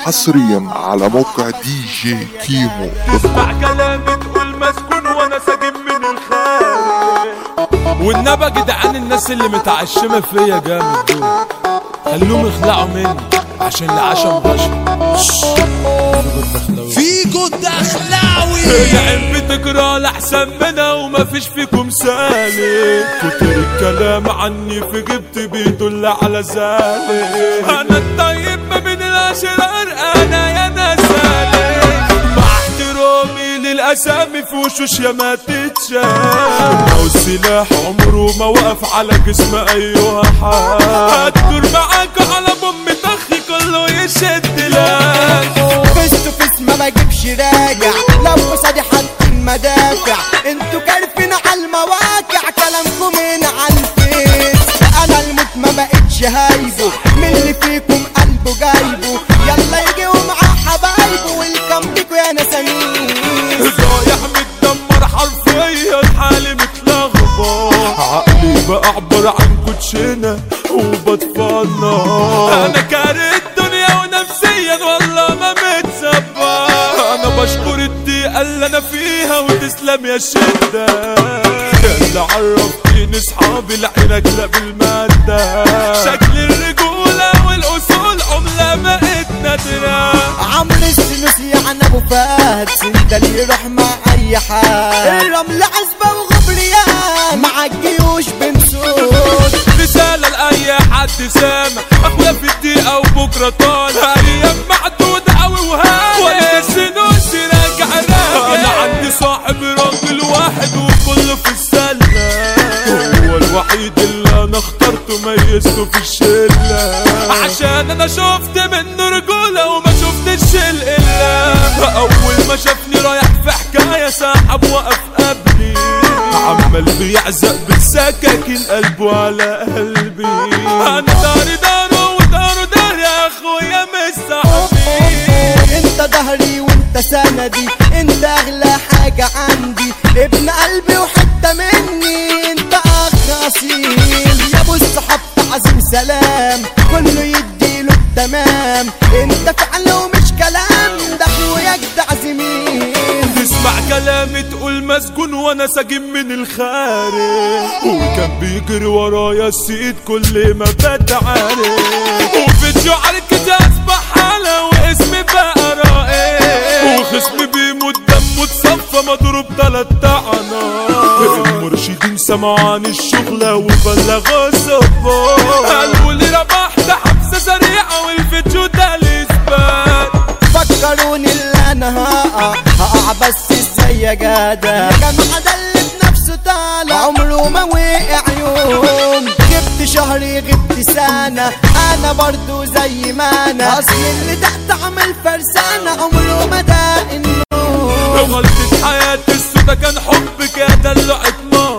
حصريا على موقع دي جي كيمو تسمع كلامي تقول مسكون وانا ساجن من الخارج والنبى جدعان الناس اللي متعشمه فيا جامد دول خلوهم يخلعوا مني عشان العشا مغشم فيجو الدخلاوي العين بتكره الاحسن منها ومفيش فيكم سالك كتر الكلام عني في جبت بيدل على ذلك انا الطيب ما بين الاشرار انا يا ناس سالك مع احترامي للاسامي في وشوش يا ما تتشاف لو السلاح عمره ما وقف على جسم ايها حال هتدور معاك على بم طخي كله يشد لك فيس تو فيس ما بجيبش راجع لو قصادي حد المدافع انتوا كارفين على المواقع كلامكم هنا على الفيس انا الموت ما بقتش هايبه من اللي فيكم قلبه جايبه يلا يجي ومعاه حبايبه والكم بيكوا يا نسانيس رايح متدمر حرفيا حالي متلخبط عقلي بقى عبر عن كوتشينة وبتفنى انا كاره الدنيا ونفسيا والله ما متظبط انا بشكر الدقيقة اللي انا فيها وتسلم يا شدة اللي عرفتيني صحابي لعينك لا بالمادة شكل الرجولة والاصول عملة بقت نادرة عمرو السنوسي عن ابو فهد سندل يروح مع اي حد الرمل عزبة وغبريان مع الجيوش بنسود رسالة لأي حد سامع أخويا في الدقيقة وبكرة طالع أيام معدودة أوي وهاي وأنت السنوس راجع راجع أنا عندي صاحب راجل واحد وكله في السلة هو الوحيد اللي أنا اخترته ميزته في الشلة عشان أنا شفت منه رجولة وما شفتش القلة أول ما شافني رايح في حكاية سحب وقف قبلي عمال بيعزق بالسكاكين قلبه على قلبي انا داري داره وداره داري يا اخويا مستحبي انت ظهري وانت سندي انت اغلى حاجة عندي ابن قلبي وحتة مني انت اخ اصيل يا ابو الصحاب تعظيم سلام كله يديله التمام انت فعل ومش كلام ده اخويا جدع زميل تسمع كلامي تقول مسجون وانا ساجن من الخارج وكان بيجري ورايا السيد كل ما بتعارك وفيديو عركتي اصبح حالة واسمي بقى رائع وخصمي بيموت دمه اتصفى مضروب تلات طعنات المرشدين سمعوا عن الشغلة وبلغوا الظباط قالوا لي ربحت حبسة سريعة والفيديو ده الاثبات فكروني اللي انا هقع هقع بس ازاي يا جدع جماعة ده اللي بنفسه طالع عمره ما وقع يوم جبت شهري غبت سنة انا برضو زي ما انا اصل اللي تحت عمل فرسانة عمره ما ده النوم غلطة حياتي السودا كان حبك يا دلعة ماما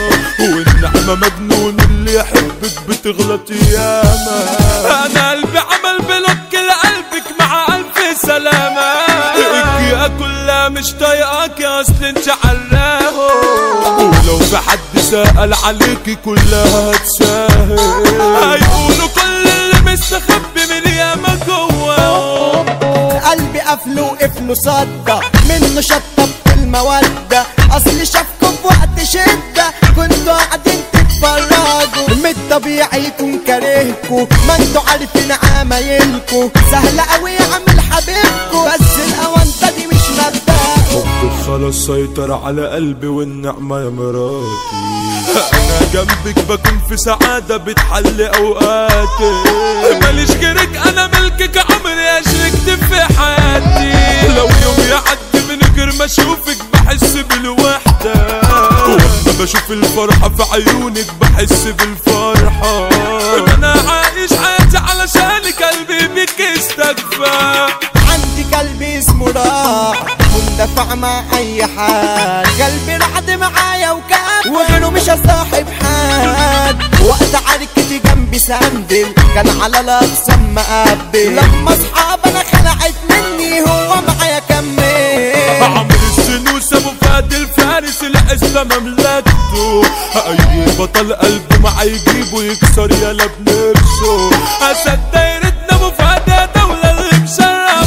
والنعمة مجنون اللي يحبك بتغلط ياما انا قلبي عمل بلوك لقلبك مع الف سلامة الجيئة كلها مش طايقاك يا اصل انت عراهو ولو في حد سأل عليكي كلها هتساهل هيقولوا كل اللي مستخبي من ياما جواهم قلبي قفله وقفله صدى منه شطب المودة اصل شافكم في وقت شدة كنتوا قاعدين تتفرجوا من الطبيعي يكون كارهكوا ما انتوا عارفين عمايلكوا سهلة قوي اعمل حبيبكوا بس الاونطة دي مش مبدأ حبك خلاص سيطر على قلبي والنعمة يا مراتي أنا جنبك بكون في سعادة بتحل أوقاتي ماليش غيرك أنا ملكك عمري أشركت في حياتي لو يوم يعدي من غير ما أشوفك بحس بالوحدة ولما بشوف الفرحة في عيونك بحس بالفرحة أنا عايش حياتي علشانك قلبي بيك استكفى عندي قلبي اسمه راح مندفع مع اي حد قلبي رعد معايا وكان وغيره مش هصاحب حد وقت عركتي جنبي سندل كان على الاقسام مقبل لما اصحاب انا خلعت مني هو معايا كمل عمرو السنوس ابو فهد الفارس العزة مملكته اي بطل قلبه ما يجيبه يكسر يلا بنفسه اسد دايرتنا ابو فهد يا دولة اللي مشرف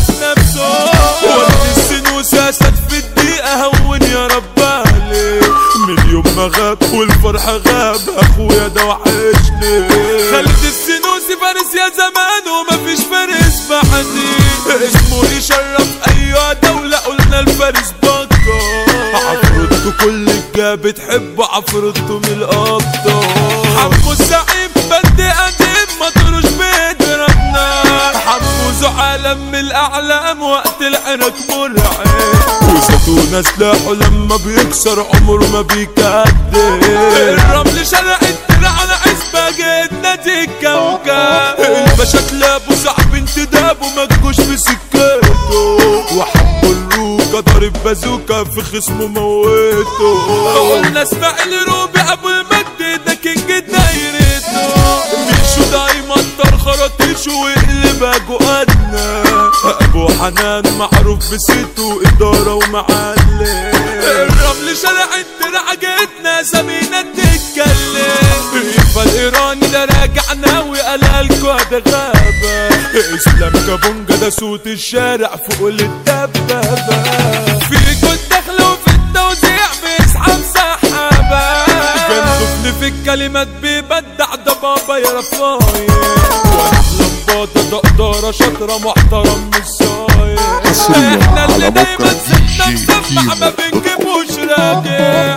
الفرح غاب اخويا ده وحشني خالد السنوسي فارس يا زمان ومفيش فارس بعدي اسمه يشرف ايوه دولة قلنا الفارس بكر عفرته كل الجا بتحب عفرته من الابطال حمو الزعيم بند قديم ما تروش بيضربنا حمو عالم من الاعلام وقت العنك مرعب وزيتونة سلاحه لما بيكسر عمره ما بيكدب الرمل شرق الدرع على عزبة جدنا دي الكوكب الباشا كلابه صعب انتدابه ما تجوش في سكته وحبه الروكة ضارب بازوكا في خصمه موته قلنا اسماعيل روبي ابو المجد ده كينج دايرته مشوا دايما طر خراطيشه ويقلبها جواتنا ابو حنان معروف بسيته اداره ومعلم الرمل شارع الدرع جيتنا سمينا تتكلم يبقى الايراني ده راجع ناوي قلقلكوا ده غابه اسلام كابونجا ده صوت الشارع فوق الدبابه فيكوا الدخل وفي التوزيع بيسحب سحابه كان طفل في الكلمات بيبدع ده بابا يا رفاية لمبادة تقدر شاطرة محترم مش صاير حصرياً احنا اللي على دايما موقع سيبنا DJ مسمع ما كيمو. بنجيبوش راجل